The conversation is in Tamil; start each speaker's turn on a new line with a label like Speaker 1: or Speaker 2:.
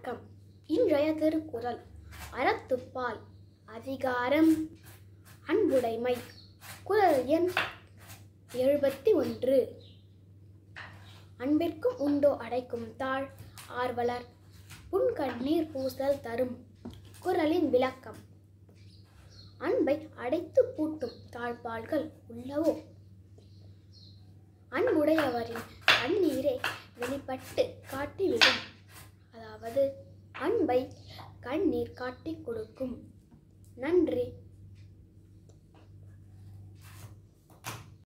Speaker 1: வணக்கம் இன்றைய திருக்குறள் அறத்துப்பால் அதிகாரம் அன்புடைமை குறள் எண் எழுபத்தி ஒன்று அன்பிற்கும் உண்டோ அடைக்கும் தாழ் ஆர்வலர் புன்கண்ணீர் பூசல் தரும் குறளின் விளக்கம் அன்பை அடைத்து பூட்டும் தாழ்பால்கள் உள்ளவோ அன்புடையவரின் கண்ணீரே வெளிப்பட்டு காட்டிவிடும் அதாவது அன்பை கண்ணீர் காட்டிக் கொடுக்கும் நன்றி